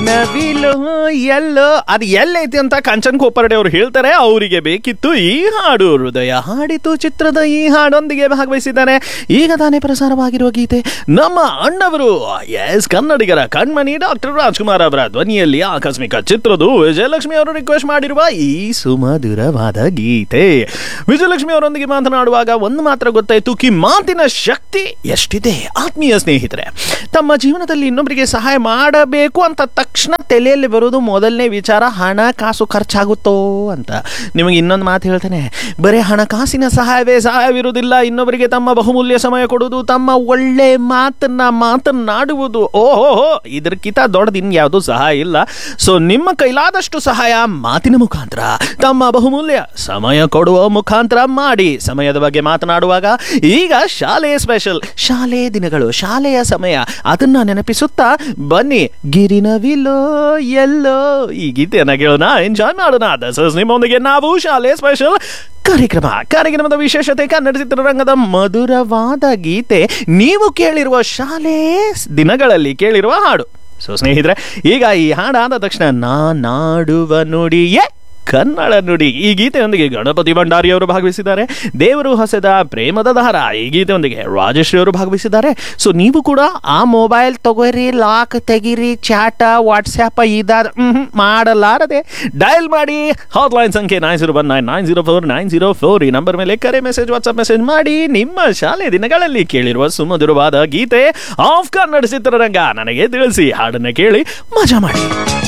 ನವಿಲು ಎಲ್ಲೋ ಅದು ಎಲ್ಲೈತಿ ಅಂತ ಕಾಂಚನ್ ಕೋಪರ್ಡೆ ಅವರು ಹೇಳ್ತಾರೆ ಅವರಿಗೆ ಬೇಕಿತ್ತು ಈ ಹಾಡು ಹೃದಯ ಹಾಡಿತು ಚಿತ್ರದ ಈ ಹಾಡೊಂದಿಗೆ ಭಾಗವಹಿಸಿದ್ದಾರೆ ಈಗ ತಾನೇ ಪ್ರಸಾರವಾಗಿರುವ ಗೀತೆ ನಮ್ಮ ಅಣ್ಣವರು ಎಸ್ ಕನ್ನಡಿಗರ ಕಣ್ಮಣಿ ಡಾಕ್ಟರ್ ರಾಜ್ಕುಮಾರ್ ಅವರ ಧ್ವನಿಯಲ್ಲಿ ಆಕಸ್ಮಿಕ ಚಿತ್ರದು ವಿಜಯಲಕ್ಷ್ಮಿ ಅವರು ರಿಕ್ವೆಸ್ಟ್ ಮಾಡಿರುವ ಈ ಸುಮಧುರವಾದ ಗೀತೆ ವಿಜಯಲಕ್ಷ್ಮಿ ಅವರೊಂದಿಗೆ ಮಾತನಾಡುವಾಗ ಒಂದು ಮಾತ್ರ ಗೊತ್ತಾಯ್ತು ಕಿ ಮಾತಿನ ಶಕ್ತಿ ಎಷ್ಟಿದೆ ಆತ್ಮೀಯ ಸ್ನೇಹಿತರೆ ತಮ್ಮ ಜೀವನದಲ್ಲಿ ಇನ್ನೊಬ್ಬರಿಗೆ ಸಹಾಯ ಮಾಡಬೇಕು ಅಂತ ತಕ್ಷಣ ತಲೆಯಲ್ಲಿ ಬರೋದು ಮೊದಲನೇ ವಿಚಾರ ಹಣ ಕಾಸು ಖರ್ಚಾಗುತ್ತೋ ಅಂತ ನಿಮಗೆ ಇನ್ನೊಂದು ಮಾತು ಹೇಳ್ತೇನೆ ಬರೀ ಹಣಕಾಸಿನ ಸಹಾಯವೇ ಸಹಾಯವಿರುವುದಿಲ್ಲ ಇನ್ನೊಬ್ಬರಿಗೆ ತಮ್ಮ ಬಹುಮೂಲ್ಯ ಸಮಯ ಕೊಡುವುದು ತಮ್ಮ ಒಳ್ಳೆ ಮಾತನ್ನ ಮಾತನ್ನಾಡುವುದು ಓಹೋ ಇದಕ್ಕಿಂತ ದೊಡ್ಡದು ಇನ್ಯಾವುದು ಸಹಾಯ ಇಲ್ಲ ಸೊ ನಿಮ್ಮ ಕೈಲಾದಷ್ಟು ಸಹಾಯ ಮಾತಿನ ಮುಖಾಂತರ ತಮ್ಮ ಬಹುಮೂಲ್ಯ ಸಮಯ ಕೊಡುವ ಮುಖಾಂತರ ಮಾಡಿ ಸಮಯದ ಬಗ್ಗೆ ಮಾತನಾಡುವಾಗ ಈಗ ಶಾಲೆ ಸ್ಪೆಷಲ್ ಶಾಲೆ ದಿನಗಳು ಶಾಲೆಯ ಸಮಯ ಅದನ್ನ ನೆನಪಿಸುತ್ತಾ ಬನ್ನಿ ಗಿರಿನವಿಲೋ ಎಲ್ಲೋ ಈ ಗೀತೆಯನ್ನ ಕೇಳೋಣ ಎಂಜಾಯ್ ಮಾಡೋಣ ದಸಸ್ ನಿಮ್ಮೊಂದಿಗೆ ನಾವು ಶಾಲೆ ಸ್ಪೆಷಲ್ ಕಾರ್ಯಕ್ರಮ ಕಾರ್ಯಕ್ರಮದ ವಿಶೇಷತೆ ಕನ್ನಡ ಚಿತ್ರರಂಗದ ಮಧುರವಾದ ಗೀತೆ ನೀವು ಕೇಳಿರುವ ಶಾಲೆ ದಿನಗಳಲ್ಲಿ ಕೇಳಿರುವ ಹಾಡು ಸೊ ಸ್ನೇಹಿತರೆ ಈಗ ಈ ಹಾಡಾದ ತಕ್ಷಣ ನಾ ನಾಡುವ ನುಡಿಯೇ ಕನ್ನಡ ನುಡಿ ಈ ಗೀತೆಯೊಂದಿಗೆ ಗಣಪತಿ ಭಂಡಾರಿ ಅವರು ಭಾಗವಹಿಸಿದ್ದಾರೆ ದೇವರು ಹೊಸದ ಪ್ರೇಮದ ದಾರ ಈ ಗೀತೆಯೊಂದಿಗೆ ರಾಜಶ್ರೀ ಅವರು ಭಾಗವಹಿಸಿದ್ದಾರೆ ಸೊ ನೀವು ಕೂಡ ಆ ಮೊಬೈಲ್ ತಗೋರಿ ಲಾಕ್ ತೆಗಿರಿ ಚಾಟ ವಾಟ್ಸ್ಆ್ಯಪ್ ಇದಾದ ಮಾಡಲಾರದೆ ಡಯಲ್ ಮಾಡಿ ಹಾಟ್ಲೈನ್ ಸಂಖ್ಯೆ nine zero one nine nine zero four nine zero four ಈ ನಂಬರ್ ಮೇಲೆ ಕರೆ ಮೆಸೇಜ್ ವಾಟ್ಸ್ಆಪ್ ಮೆಸೇಜ್ ಮಾಡಿ ನಿಮ್ಮ ಶಾಲೆ ದಿನಗಳಲ್ಲಿ ಕೇಳಿರುವ ಸುಮಧುರವಾದ ಗೀತೆ ಆಫ್ ಕನ್ನಡ ಚಿತ್ರರಂಗ ನನಗೆ ತಿಳಿಸಿ ಹಾಡನ್ನ ಕೇಳಿ ಮಜಾ ಮಾಡಿ